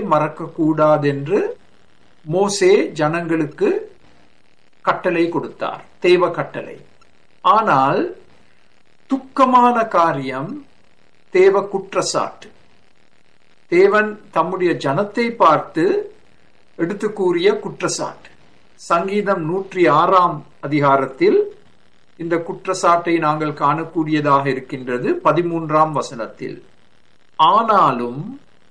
மறக்க கூடாதென்று மோசே ஜனங்களுக்கு கட்டளை கொடுத்தார் தேவ கட்டளை ஆனால் துக்கமான காரியம் தேவ குற்றச்சாட்டு தேவன் தம்முடைய ஜனத்தை பார்த்து எடுத்து கூறிய குற்றச்சாட்டு சங்கீதம் நூற்றி ஆறாம் அதிகாரத்தில் இந்த குற்றச்சாட்டை நாங்கள் காணக்கூடியதாக இருக்கின்றது பதிமூன்றாம் வசனத்தில் ஆனாலும்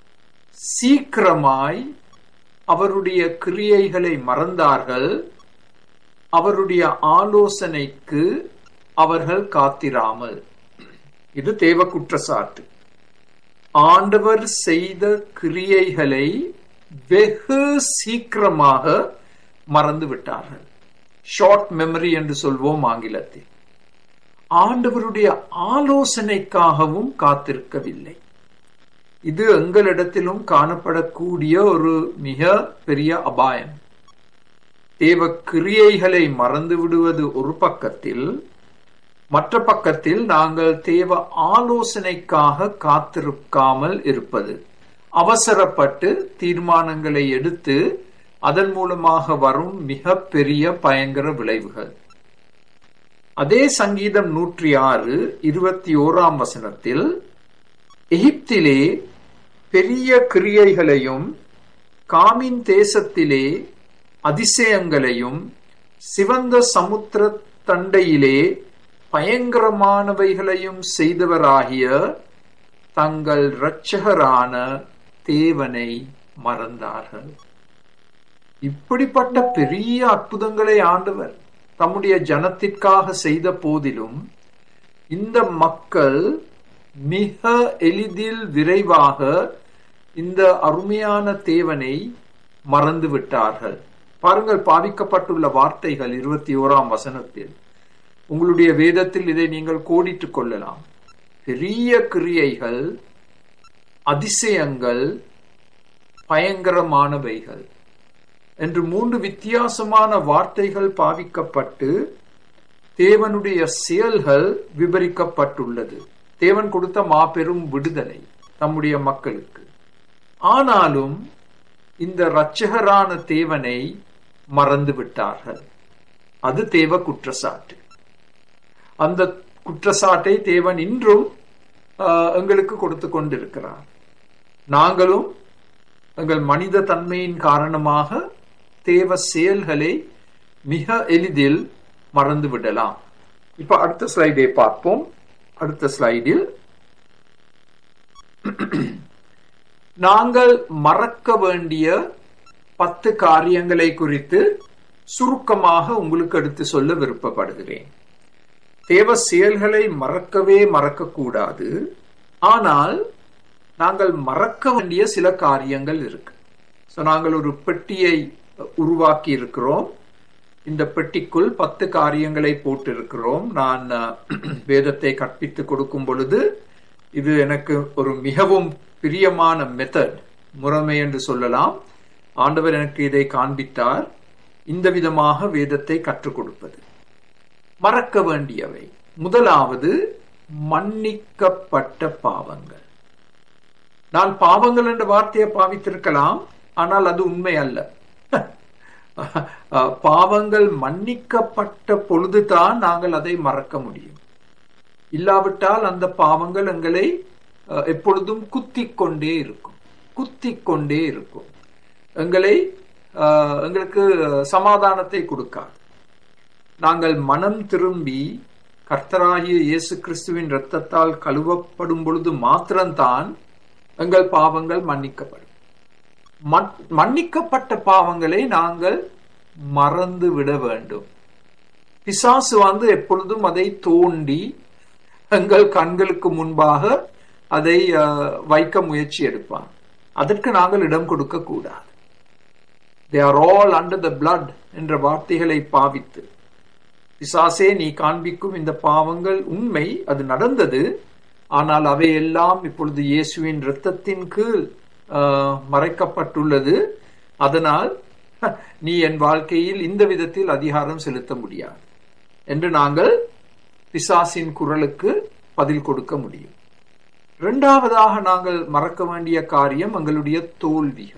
சீக்கிரமாய் அவருடைய கிரியைகளை மறந்தார்கள் அவருடைய ஆலோசனைக்கு அவர்கள் காத்திராமல் இது தேவ குற்றச்சாட்டு ஆண்டவர் செய்த கிரியைகளை வெகு சீக்கிரமாக மறந்து விட்டார்கள் ஷார்ட் மெமரி என்று சொல்வோம் ஆங்கிலத்தில் ஆண்டவருடைய ஆலோசனைக்காகவும் காத்திருக்கவில்லை இது எங்களிடத்திலும் காணப்படக்கூடிய ஒரு மிக பெரிய அபாயம் தேவ கிரியைகளை மறந்து விடுவது ஒரு பக்கத்தில் மற்ற பக்கத்தில் நாங்கள் தேவ ஆலோசனைக்காக காத்திருக்காமல் இருப்பது அவசரப்பட்டு தீர்மானங்களை எடுத்து அதன் மூலமாக வரும் மிக பெரிய பயங்கர விளைவுகள் அதே சங்கீதம் நூற்றி ஆறு இருபத்தி ஓராம் வசனத்தில் எகிப்திலே பெரிய கிரியைகளையும் காமின் தேசத்திலே அதிசயங்களையும் சிவந்த சமுத்திர தண்டையிலே பயங்கரமானவைகளையும் செய்தவராகிய தங்கள் இரட்சகரான தேவனை மறந்தார்கள் இப்படிப்பட்ட பெரிய அற்புதங்களை ஆண்டவர் தம்முடைய ஜனத்திற்காக செய்த போதிலும் இந்த மக்கள் மிக எளிதில் விரைவாக இந்த அருமையான தேவனை மறந்து விட்டார்கள் பாருங்கள் பாவிக்கப்பட்டுள்ள வார்த்தைகள் இருபத்தி ஓராம் வசனத்தில் உங்களுடைய வேதத்தில் இதை நீங்கள் கோடிட்டுக் கொள்ளலாம் பெரிய கிரியைகள் அதிசயங்கள் பயங்கரமானவைகள் என்று மூன்று வித்தியாசமான வார்த்தைகள் பாவிக்கப்பட்டு தேவனுடைய செயல்கள் விவரிக்கப்பட்டுள்ளது தேவன் கொடுத்த மாபெரும் விடுதலை தம்முடைய மக்களுக்கு ஆனாலும் இந்த இரட்சகரான தேவனை மறந்து விட்டார்கள் அது தேவ குற்றச்சாட்டு அந்த குற்றச்சாட்டை தேவன் இன்றும் எங்களுக்கு கொடுத்து கொண்டிருக்கிறார் நாங்களும் எங்கள் மனித தன்மையின் காரணமாக தேவ செயல்களை மிக எளிதில் மறந்து விடலாம் இப்ப அடுத்த ஸ்லைடை பார்ப்போம் அடுத்த ஸ்லைடில் நாங்கள் மறக்க வேண்டிய பத்து காரியங்களை குறித்து சுருக்கமாக உங்களுக்கு எடுத்து சொல்ல விருப்பப்படுகிறேன் தேவ செயல்களை மறக்கவே மறக்கக்கூடாது ஆனால் நாங்கள் மறக்க வேண்டிய சில காரியங்கள் இருக்கு ஸோ நாங்கள் ஒரு பெட்டியை உருவாக்கி இருக்கிறோம் இந்த பெட்டிக்குள் பத்து காரியங்களை போட்டிருக்கிறோம் நான் வேதத்தை கற்பித்து கொடுக்கும் பொழுது இது எனக்கு ஒரு மிகவும் பிரியமான மெத்தட் முறைமை என்று சொல்லலாம் ஆண்டவர் எனக்கு இதை காண்பித்தார் இந்த விதமாக வேதத்தை கற்றுக் கொடுப்பது மறக்க வேண்டியவை முதலாவது மன்னிக்கப்பட்ட பாவங்கள் நான் பாவங்கள் என்ற வார்த்தையை பாவித்திருக்கலாம் ஆனால் அது உண்மை அல்ல பாவங்கள் மன்னிக்கப்பட்ட பொழுதுதான் நாங்கள் அதை மறக்க முடியும் இல்லாவிட்டால் அந்த பாவங்கள் எங்களை எப்பொழுதும் குத்திக் கொண்டே இருக்கும் குத்திக் கொண்டே இருக்கும் எங்களை எங்களுக்கு சமாதானத்தை கொடுக்காது நாங்கள் மனம் திரும்பி கர்த்தராகிய இயேசு கிறிஸ்துவின் இரத்தத்தால் கழுவப்படும் பொழுது மாத்திரம்தான் எங்கள் பாவங்கள் மன்னிக்கப்படும் மன்னிக்கப்பட்ட பாவங்களை நாங்கள் மறந்து விட வேண்டும் பிசாசு வந்து எப்பொழுதும் அதை தோண்டி எங்கள் கண்களுக்கு முன்பாக அதை வைக்க முயற்சி எடுப்பான் அதற்கு நாங்கள் இடம் கொடுக்க கூடாது they are all under the blood என்ற வார்த்தைகளை பாவித்து பிசாசே நீ காண்பிக்கும் இந்த பாவங்கள் உண்மை அது நடந்தது ஆனால் அவையெல்லாம் இப்பொழுது இயேசுவின் இரத்தத்தின் கீழ் மறைக்கப்பட்டுள்ளது அதனால் நீ என் வாழ்க்கையில் இந்த விதத்தில் அதிகாரம் செலுத்த முடியாது என்று நாங்கள் பிசாசின் குரலுக்கு பதில் கொடுக்க முடியும் இரண்டாவதாக நாங்கள் மறக்க வேண்டிய காரியம் எங்களுடைய தோல்விகள்